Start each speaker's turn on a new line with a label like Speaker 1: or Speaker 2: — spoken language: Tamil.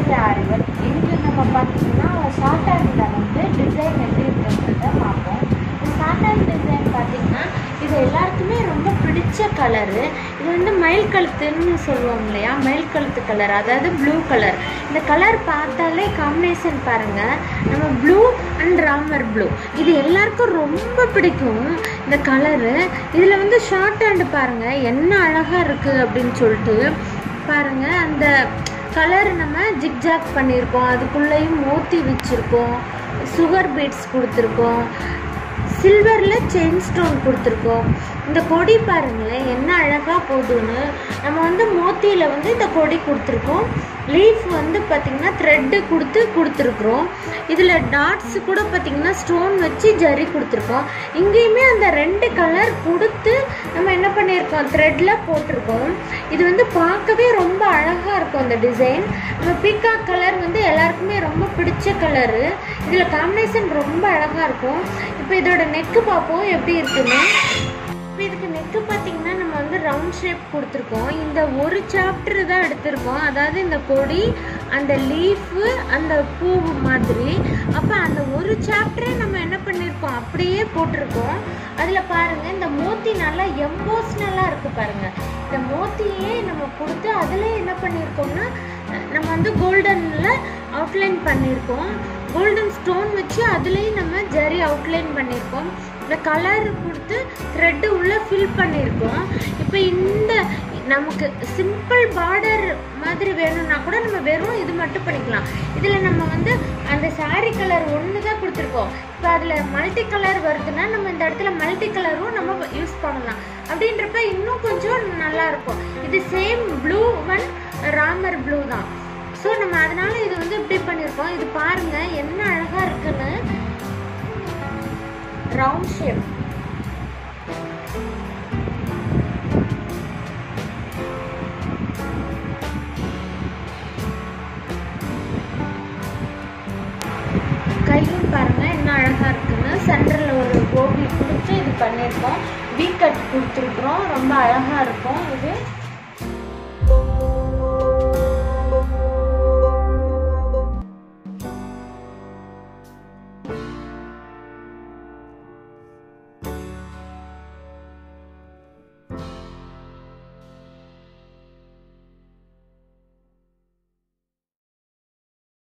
Speaker 1: டுடே ஆரிவல் இன்று நம்ம பார்த்தீங்கன்னா ஷார்ட் ஹேண்டில் வந்து டிசைன் எப்படி இருக்குன்றத பார்ப்போம் இந்த ஷார்ட் ஹேண்ட் டிசைன் பார்த்தீங்கன்னா இது எல்லாருக்குமே ரொம்ப பிடிச்ச கலரு இது வந்து மயில் கழுத்துன்னு சொல்லுவோம் இல்லையா மயில் கழுத்து கலர் அதாவது ப்ளூ கலர் இந்த கலர் பார்த்தாலே காம்பினேஷன் பாருங்கள் நம்ம ப்ளூ அண்ட் ராமர் ப்ளூ இது எல்லாருக்கும் ரொம்ப பிடிக்கும் இந்த கலரு இதில் வந்து ஷார்ட் ஹேண்டு பாருங்கள் என்ன அழகாக இருக்குது அப்படின்னு சொல்லிட்டு பாருங்கள் அந்த கலர் நம்ம ஜிக்ஜாக் பண்ணியிருக்கோம் அதுக்குள்ளேயும் மோத்தி வச்சுருக்கோம் சுகர் பீட்ஸ் கொடுத்துருக்கோம் சில்வரில் செயின் ஸ்டோன் கொடுத்துருக்கோம் இந்த கொடி பாருங்களேன் என்ன அழகாக போகுதுன்னு நம்ம வந்து மோத்தியில் வந்து இந்த கொடி கொடுத்துருக்கோம் லீஃப் வந்து பார்த்திங்கன்னா த்ரெட்டு கொடுத்து கொடுத்துருக்குறோம் இதில் டாட்ஸ் கூட பார்த்திங்கன்னா ஸ்டோன் வச்சு ஜரி கொடுத்துருக்கோம் இங்கேயுமே அந்த ரெண்டு கலர் கொடுத்து நம்ம என்ன பண்ணியிருக்கோம் த்ரெட்டில் போட்டிருக்கோம் இது வந்து பார்க்கவே ரொம்ப அழகாக இருக்கும் அந்த டிசைன் நம்ம பீகாக் கலர் வந்து எல்லாருக்குமே ரொம்ப பிடிச்ச கலரு இதில் காம்பினேஷன் ரொம்ப அழகாக இருக்கும் இப்போ இதோட நெக்கு பார்ப்போம் எப்படி இருக்குன்னு இப்போ இதுக்கு நெக்கு பார்த்தீங்கன்னா நம்ம வந்து ரவுண்ட் ஷேப் கொடுத்துருக்கோம் இந்த ஒரு சாப்டர் தான் எடுத்திருக்கோம் அதாவது இந்த கொடி அந்த லீஃபு அந்த பூ மாதிரி அப்போ அந்த ஒரு சாப்டரே நம்ம என்ன பண்ணியிருக்கோம் அப்படியே போட்டிருக்கோம் அதில் பாருங்கள் இந்த மோத்தி நல்லா எம்போஸ்னலாக இருக்குது பாருங்கள் இந்த மோத்தியே நம்ம கொடுத்து அதில் என்ன பண்ணியிருக்கோம்னா நம்ம வந்து கோல்டனில் அவுட்லைன் பண்ணியிருக்கோம் கோல்டன் ஸ்டோன் வச்சு அதுலேயும் நம்ம ஜரி அவுட்லைன் பண்ணியிருக்கோம் இந்த கலர் கொடுத்து த்ரெட்டு உள்ளே ஃபில் பண்ணியிருக்கோம் இப்போ இந்த நமக்கு சிம்பிள் பார்டர் மாதிரி வேணும்னா கூட நம்ம வெறும் இது மட்டும் பண்ணிக்கலாம் இதில் நம்ம வந்து அந்த சாரீ கலர் ஒன்று தான் கொடுத்துருக்கோம் இப்போ அதில் மல்டி கலர் வருதுன்னா நம்ம இந்த இடத்துல மல்டி கலரும் நம்ம யூஸ் பண்ணலாம் அப்படின்றப்ப இன்னும் கொஞ்சம் நல்லா இருக்கும் இது same blue one Ramar blue தான் ஸோ நம்ம அதனால இது வந்து இப்படி பண்ணியிருக்கோம் இது பாருங்க என்ன அழகா இருக்குன்னு ரவுண்ட் ஷேப் கையும் பாருங்க என்ன அழகா இருக்குன்னு சென்டரில் ஒரு கோபி கொடுத்து இது பண்ணியிருக்கோம் வீ கட் கொடுத்துருக்குறோம் ரொம்ப அழகா இருக்கும் இது